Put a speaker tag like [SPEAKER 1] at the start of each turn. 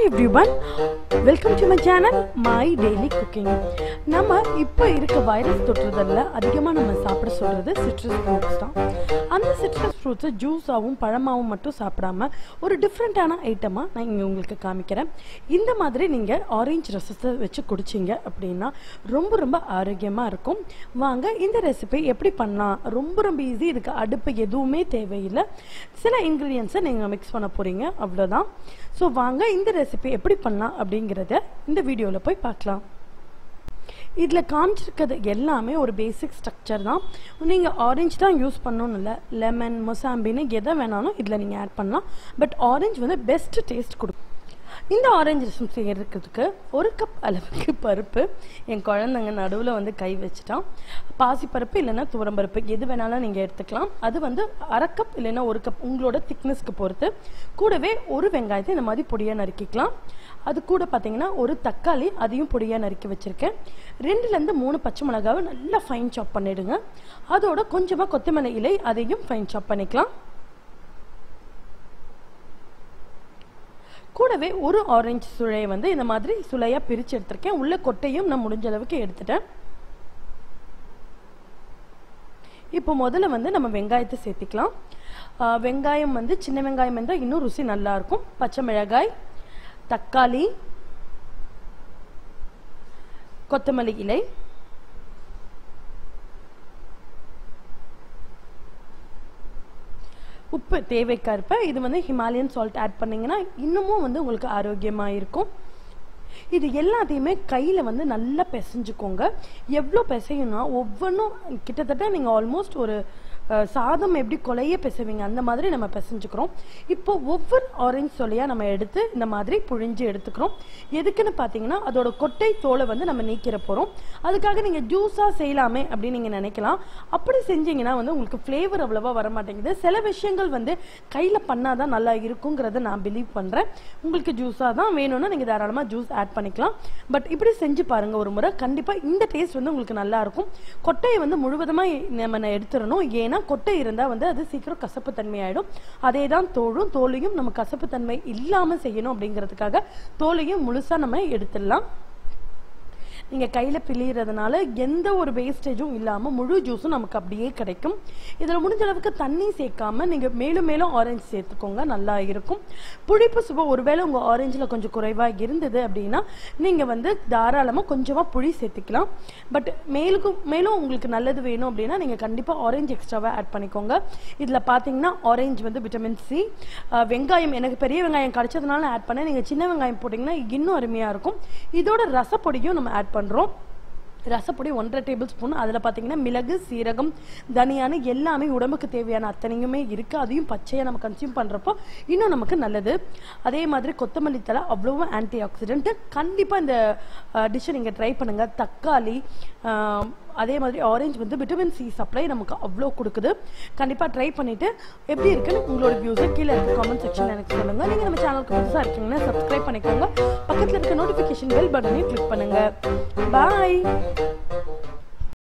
[SPEAKER 1] every everyone welcome to my channel my daily cooking நம்ம இப்போ இருக்க வைரஸ் தொற்றுதல்ல அதிகமாக நம்ம சாப்பிட சொல்கிறது சிட்ரஸ் ஃப்ரூட்ஸ் தான் அந்த சிட்ரஸ் ஃப்ரூட்ஸை ஜூஸாகவும் பழமாகவும் மட்டும் சாப்பிடாம ஒரு டிஃப்ரெண்ட்டான ஐட்டமாக நான் இங்கே உங்களுக்கு காமிக்கிறேன் இந்த மாதிரி நீங்கள் ஆரஞ்சு ரசத்தை வச்சு குடிச்சிங்க அப்படின்னா ரொம்ப ரொம்ப ஆரோக்கியமாக இருக்கும் வாங்க இந்த ரெசிபி எப்படி பண்ணலாம் ரொம்ப ரொம்ப ஈஸி இதுக்கு அடுப்பு எதுவுமே தேவையில்லை சில இன்க்ரீடியன்ஸை நீங்கள் மிக்ஸ் பண்ண போகிறீங்க அவ்வளோதான் ஸோ வாங்க இந்த ரெசிபி எப்படி பண்ணலாம் அப்படிங்கிறத இந்த வீடியோவில் போய் பார்க்கலாம் இதில் காமிச்சிருக்கிறது எல்லாமே ஒரு பேசிக் ஸ்ட்ரக்சர் தான் நீங்கள் ஆரஞ்சு தான் யூஸ் பண்ணணும்னு இல்லை லெமன் மொசாம்பின்னு எதை வேணாலும் இதில் நீங்கள் ஆட் பண்ணலாம் பட் ஆரஞ்சு வந்து பெஸ்ட் டேஸ்ட் கொடுக்கும் இந்த ஆரஞ்சு ரசம் செய்யறதுக்கு ஒரு கப் அளவுக்கு பருப்பு என் குழந்தைங்க நடுவில் வந்து கை வச்சுட்டான் பாசிப்பருப்பு இல்லைன்னா துவரம்பருப்பு எது வேணாலும் நீங்கள் எடுத்துக்கலாம் அது வந்து அரை கப் இல்லைன்னா ஒரு கப் உங்களோட திக்னஸ்க்கு பொறுத்து கூடவே ஒரு வெங்காயத்தை இந்த மாதிரி பொடியாக நறுக்கிக்கலாம் அது கூட பார்த்தீங்கன்னா ஒரு தக்காளி அதையும் பொடியாக நறுக்கி வச்சுருக்கேன் ரெண்டுலேருந்து மூணு பச்சை மிளகாவை நல்லா ஃபைன் சாப் பண்ணிவிடுங்க அதோட கொஞ்சமாக கொத்தமல்லி இலை அதையும் ஃபைன் சாப் பண்ணிக்கலாம் கூடவே ஒரு ஆரஞ்சு சுளையை வந்து இந்த மாதிரி சுளையாக பிரித்து எடுத்திருக்கேன் உள்ள கொட்டையும் நான் முடிஞ்ச அளவுக்கு எடுத்துட்டேன் இப்போ முதல்ல வந்து நம்ம வெங்காயத்தை சேர்த்திக்கலாம் வெங்காயம் வந்து சின்ன வெங்காயம் இருந்தால் இன்னும் ருசி நல்லாயிருக்கும் பச்சை மிளகாய் தக்காளி கொத்தமல்லி இலை உப்பு தேவைக்கேற்ப இது வந்து ஹிமாலயன் சால்ட் ஆட் பண்ணிங்கன்னா இன்னமும் வந்து உங்களுக்கு ஆரோக்கியமாக இருக்கும் இது எல்லாத்தையுமே கையில் வந்து நல்லா பிசைஞ்சுக்கோங்க எவ்வளோ பிசையும்னா ஒவ்வொன்றும் கிட்டத்தட்ட நீங்கள் ஆல்மோஸ்ட் ஒரு சாதம் எப்படி கொலைய பிசைவீங்க அந்த மாதிரி நம்ம பிசைஞ்சுக்கிறோம் இப்போ ஒவ்வொரு ஆரஞ்சு சொலையாக நம்ம எடுத்து இந்த மாதிரி புழிஞ்சு எடுத்துக்கிறோம் எதுக்குன்னு பார்த்தீங்கன்னா அதோட கொட்டை தோலை வந்து நம்ம நீக்கிற போகிறோம் அதுக்காக நீங்கள் ஜூஸாக செய்யலாமே அப்படின்னு நீங்கள் நினைக்கலாம் அப்படி செஞ்சீங்கன்னா வந்து உங்களுக்கு ஃப்ளேவர் அவ்வளோவா வர மாட்டேங்குது சில விஷயங்கள் வந்து கையில் பண்ணால் தான் நல்லா இருக்குங்கிறத நான் பிலீவ் பண்ணுறேன் உங்களுக்கு ஜூஸாக தான் வேணும்னா நீங்கள் தாராளமாக ஜூஸ் ஆட் பண்ணிக்கலாம் பட் இப்படி செஞ்சு பாருங்கள் ஒரு முறை கண்டிப்பாக இந்த டேஸ்ட் வந்து உங்களுக்கு நல்லா இருக்கும் கொட்டையை வந்து முழுவதுமாக நம்ம எடுத்துடணும் ஏன்னா கொட்டை இருந்தால் வந்து அது சீக்கிரம் கசப்பு தன்மை ஆகிடும் அதே தான் தோலும் தோலையும் நம்ம கசப்பு தன்மை இல்லாமல் செய்யணும் அப்படிங்கிறதுக்காக தோலையும் முழுசாக நம்ம எடுத்துடலாம் நீங்கள் கையில் பிழியறதுனால எந்த ஒரு வேஸ்டேஜும் இல்லாமல் முழு ஜூஸும் நமக்கு அப்படியே கிடைக்கும் இதில் முடிஞ்ச அளவுக்கு தண்ணி சேர்க்காம நீங்கள் மேலும் மேலும் ஆரஞ்சு சேர்த்துக்கோங்க நல்லா இருக்கும் புளிப்பு சுபம் ஒருவேளை உங்கள் ஆரஞ்சில் கொஞ்சம் குறைவாக இருந்தது அப்படின்னா நீங்கள் வந்து தாராளமாக கொஞ்சமாக புளி சேர்த்துக்கலாம் பட் மேலுக்கும் மேலும் உங்களுக்கு நல்லது வேணும் அப்படின்னா நீங்கள் கண்டிப்பாக ஆரஞ்சு எக்ஸ்ட்ராவாக ஆட் பண்ணிக்கோங்க இதில் பார்த்தீங்கன்னா ஆரஞ்சு வந்து விட்டமின் சி வெங்காயம் எனக்கு பெரிய வெங்காயம் கிடைச்சதுனால ஆட் பண்ணேன் நீங்கள் சின்ன வெங்காயம் போட்டிங்கன்னா இன்னும் அருமையாக இருக்கும் இதோட ரசப்பொடியும் நம்ம ஆட் பண்ணுறோம் ரசப்பொடி ஒன்றரை டேபிள் ஸ்பூன் அதில் பார்த்தீங்கன்னா மிளகு சீரகம் தனியான எல்லாமே உடம்புக்கு தேவையான அத்தனையுமே இருக்குது அதையும் பச்சையாக நம்ம கன்சியூம் பண்ணுறப்போ இன்னும் நமக்கு நல்லது அதே மாதிரி கொத்தமல்லி தலை அவ்வளோவும் ஆன்டி ஆக்சிடென்ட்டு கண்டிப்பாக இந்த டிஷ்ஷை நீங்கள் ட்ரை பண்ணுங்கள் தக்காளி அதே மாதிரி ஆரஞ்சு வந்து விட்டமின் சி சப்ளை நமக்கு அவ்வளோ கொடுக்குது கண்டிப்பாக ட்ரை பண்ணிவிட்டு எப்படி இருக்குன்னு உங்களோட வியூஸை கீழே இருக்க காமெண்ட் செக்ஷனில் எனக்கு சொல்லுங்கள் நீங்கள் நம்ம சேனலுக்கு புதுசாக இருக்கீங்கன்னா சப்ஸ்கிரைப் பண்ணிக்கோங்க பக்கத்தில் இருக்க நோட்டிஃபிகேஷன் பெல் பட்டனையும் கிளிக் பண்ணுங்கள் பாய்